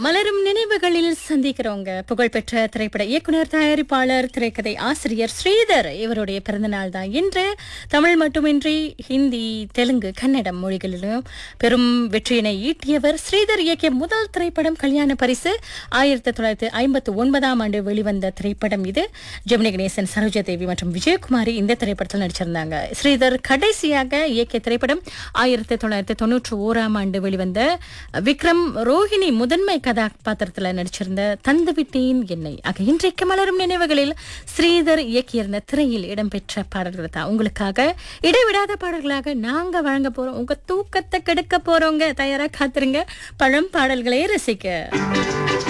மலரும் நினைவுகளில் சந்திக்கிறவங்க புகழ்பெற்ற திரைப்பட இயக்குனர் தயாரிப்பாளர் திரைக்கதை ஆசிரியர் ஸ்ரீதர் இவருடைய பிறந்தநாள் தான் இன்று தமிழ் மட்டுமின்றி ஹிந்தி தெலுங்கு கன்னடம் மொழிகளிலும் பெரும் வெற்றியினை ஈட்டியவர் ஸ்ரீதர் இயக்கிய முதல் திரைப்படம் கல்யாண பரிசு ஆயிரத்தி தொள்ளாயிரத்தி ஐம்பத்தி ஒன்பதாம் ஆண்டு வெளிவந்த திரைப்படம் இது ஜெமினி கணேசன் சரோஜா தேவி மற்றும் விஜயகுமாரி இந்த திரைப்படத்தில் நடிச்சிருந்தாங்க ஸ்ரீதர் கடைசியாக இயக்கிய திரைப்படம் ஆயிரத்தி தொள்ளாயிரத்தி தொண்ணூற்றி ஓராம் ஆண்டு வெளிவந்த விக்ரம் ரோஹிணி முதன்மை கதாபாத்திரத்தில் நடிச்சிருந்த தந்துவிட்டேன் என்னை ஆக இன்றைக்கு மலரும் நினைவுகளில் ஸ்ரீதர் இயக்கியிருந்த திரையில் இடம்பெற்ற பாடல்கள் தான் உங்களுக்காக இடைவிடாத பாடல்களாக நாங்க வழங்க போறோம் உங்க தூக்கத்தை கெடுக்க போறோங்க தயாரா காத்துருங்க பழம் பாடல்களை ரசிக்க